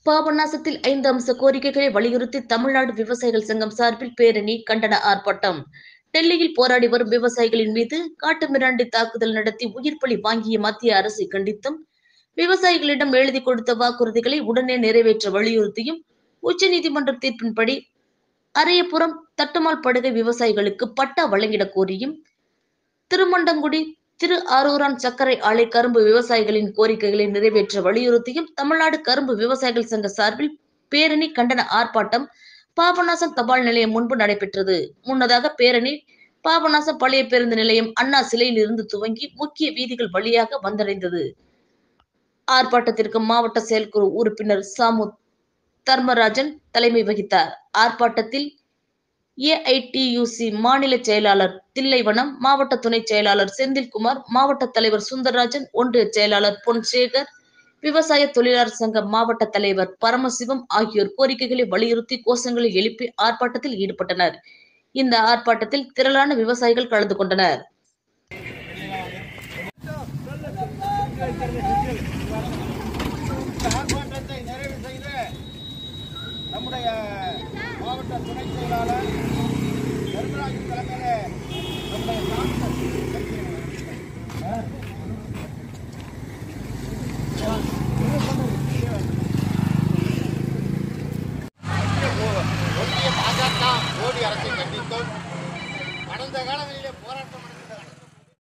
பாபநாசத்தில் ஐந்து அம்ச கோரிக்கைகளை வலியுறுத்தி தமிழ்நாடு விவசாயிகள் சங்கம் சார்பில் பேரணி கண்டன ஆர்ப்பாட்டம் டெல்லியில் போராடி வரும் விவசாயிகளின் மீது காட்டுமிராண்டி தாக்குதல் நடத்தி உயிர் பலி வாங்கிய மத்திய அரசை கண்டித்தும் விவசாயிகளிடம் எழுதி கொடுத்த வாக்குறுதிகளை உடனே நிறைவேற்ற வலியுறுத்தியும் உச்சநீதிமன்ற தீர்ப்பின்படி அரியபுரம் தட்டுமால் படுகை விவசாயிகளுக்கு பட்டா வழங்கிடக் கோரியும் திருமண்டங்குடி திரு ஆரூரான் சர்க்கரை ஆலை கரும்பு விவசாயிகளின் கோரிக்கைகளை நிறைவேற்ற வலியுறுத்தியும் தமிழ்நாடு கரும்பு விவசாயிகள் சங்க சார்பில் பேரணி கண்டன ஆர்ப்பாட்டம் பாபநாசம் தபால் நிலையம் முன்பு நடைபெற்றது முன்னதாக பேரணி பாபநாசம் பழைய பேருந்து நிலையம் அண்ணா சிலையில் இருந்து துவங்கி முக்கிய வீதிகள் வழியாக வந்தடைந்தது ஆர்ப்பாட்டத்திற்கு மாவட்ட செயற்குழு உறுப்பினர் சாமு தர்மராஜன் தலைமை வகித்தார் ஆர்ப்பாட்டத்தில் ஏஐடியூசி மாநில செயலாளர் தில்லைவனம் மாவட்ட துணை செயலாளர் செந்தில்குமார் மாவட்ட தலைவர் சுந்தரராஜன் ஒன்றிய செயலாளர் பொன்சேகர் விவசாய தொழிலாளர் சங்க மாவட்ட தலைவர் பரமசிவம் ஆகியோர் கோரிக்கைகளை வலியுறுத்தி கோஷங்களை எழுப்பி ஆர்ப்பாட்டத்தில் ஈடுபட்டனர் இந்த ஆர்ப்பாட்டத்தில் திரளான விவசாயிகள் கலந்து கொண்டனர் இந்த ஆர்ப்பாட்டத்தை நிறைவு செய்து நம்முடைய மாவட்ட துணை செயலாளர் தர்மராஜ் தலைமையிலே நம்முடைய சாமி